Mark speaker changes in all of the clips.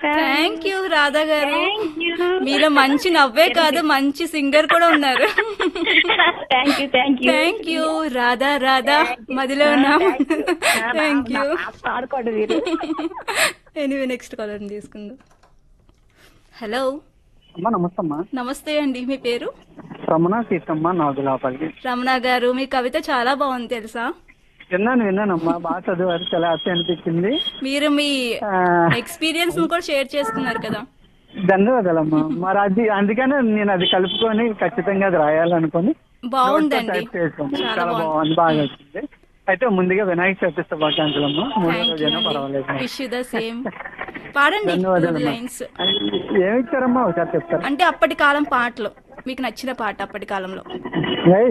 Speaker 1: Thank you Radha గారు
Speaker 2: thank you
Speaker 1: మీలో మంచి నవ్వే కాదు మంచి సింగర్ కూడా ఉన్నారు
Speaker 2: thank you thank you
Speaker 1: thank you Radha Radha మదిలో ఉన్నాం థ్యాంక్ యూ
Speaker 2: పాడుకోండి మీరు
Speaker 1: ఎనీవే నెక్స్ట్ కాలర్ తీసుకుందాం హలో
Speaker 3: అమ్మా నమస్తే అమ్మా
Speaker 1: నమస్తే అండి మీ పేరు
Speaker 3: రమణ సీతమ్మ నాగులాపల్లి
Speaker 1: రమణ గారు మీ కవిత చాలా బాగుంది తెలుసా
Speaker 3: విన్నాను విన్నానమ్మా బాగా చదివారు చాలా హ్యాపీ అనిపించింది
Speaker 1: మీరు మీ
Speaker 3: ఆ,
Speaker 1: ఎక్స్పీరియన్స్ కూడా షేర్ చేసుకున్నారు కదా
Speaker 3: ధన్యవాదాలమ్మా మరి అది అందుకనే నేను అది కలుపుకొని ఖచ్చితంగా అది రాయాలనుకొని
Speaker 1: బాగుందండి
Speaker 3: టైప్ చేసాను
Speaker 1: చాలా
Speaker 3: చాలా
Speaker 1: బాగుంది
Speaker 3: బాగుంది బాగా వచ్చింది అయితే ముందుగా వినాయక చవితి శుభాకాంక్షలమ్మా మూడో
Speaker 1: థ్యాంక్ యూ
Speaker 3: రోజైనా పర్వాలేదు
Speaker 1: అండి విష్ ద సేమ్ పాడండి
Speaker 3: ధన్యవాదాలమ్మా
Speaker 1: లైన్స్
Speaker 3: ఏమి ఇచ్చారమ్మా ఒకసారి చెప్తారా
Speaker 1: అంటే అప్పటి కాలం పాటలు మీకు నచ్చిన పాట అప్పటి కాలంలో
Speaker 3: ఏయ్,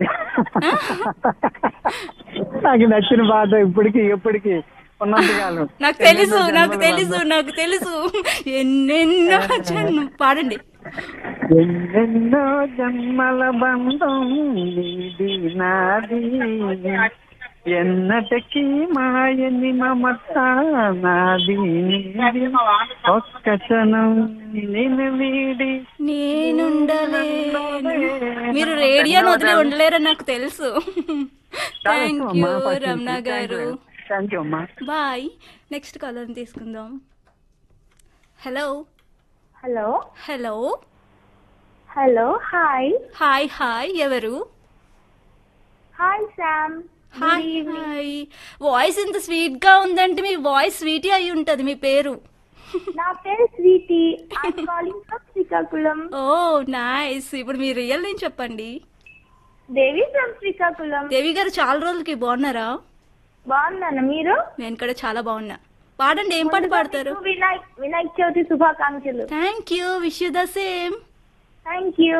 Speaker 3: నాకు నచ్చిన పాట ఇప్పటికి ఎప్పటికి ఉన్నంతకాలం
Speaker 1: నాకు తెలుసు నాకు తెలుసు నాకు తెలుసు ఎన్నెన్నో జన్మ పాడండి
Speaker 3: ఎన్నెన్నో జన్మల బంధం నీది నాది ఎన్నటికి మాయని మమత నాది నీది ఒక్క క్షణం నిన్ను వీడి
Speaker 1: నేనుండలేను మీరు రేడియోని వదిలి ఉండలేరని నాకు తెలుసు థ్యాంక్ యూ రమణ గారు
Speaker 3: థ్యాంక్ యూ అమ్మా
Speaker 1: బాయ్ నెక్స్ట్ కాలర్ తీసుకుందాం hello
Speaker 2: hello
Speaker 1: hello
Speaker 2: hello hi
Speaker 1: hi hi ఎవరు
Speaker 2: hi Sam
Speaker 1: hi hi voice ఇంత స్వీట్ గా ఉందంటే మీ వాయిస్ స్వీటీ అయి ఉంటది మీ పేరు
Speaker 2: నా పేరు Sweety I calling from Srikakulam
Speaker 1: oh nice ఇప్పుడు మీ రియల్ నేమ్ చెప్పండి
Speaker 2: దేవి ఫ్రమ్ శ్రీకాకుళం
Speaker 1: దేవి గారు చాలా రోజులకి బాగున్నారా
Speaker 2: బాగున్నాను మీరు
Speaker 1: నేను కూడా చాలా బాగున్నా పాడండి ఏం పాట పాడతారు
Speaker 2: మీకు వినాయక్ వినాయక చవితి శుభాకాంక్షలు
Speaker 1: thank you wish you the same
Speaker 2: thank you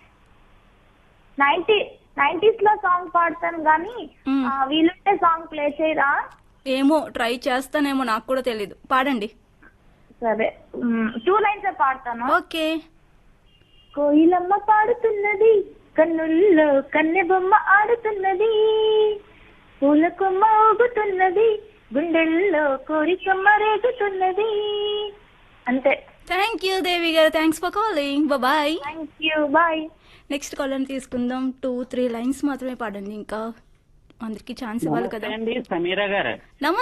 Speaker 2: ninety nineties లో సాంగ్ పాడతాను కానీ
Speaker 1: మ్మ్.
Speaker 2: ఆ, వీలుంటే సాంగ్ ప్లే చేయరా
Speaker 1: ఏమో ట్రై చేస్తానేమో నాకు కూడా తెలీదు పాడండి
Speaker 2: సరే టూ లైన్స్ పాడతాను
Speaker 1: ఓకే
Speaker 2: కోయిలమ్మ పాడుతున్నది కన్నుల్లో కన్నె బొమ్మ ఆడుతున్నది పూల కొమ్మ ఊగుతున్నది గుండెల్లో కోరికమ్మ రేగుతున్నది అంతే
Speaker 1: థ్యాంక్ యూ దేవి గారు thanks for calling bye
Speaker 2: thank you bye
Speaker 1: next caller తీసుకుందాం టూ త్రీ లైన్స్ మాత్రమే పాడండి ఇంకా అందరికి ఛాన్స్ ఇవ్వాలి కదా
Speaker 4: అండి సమీరా గారు
Speaker 1: నమస్తే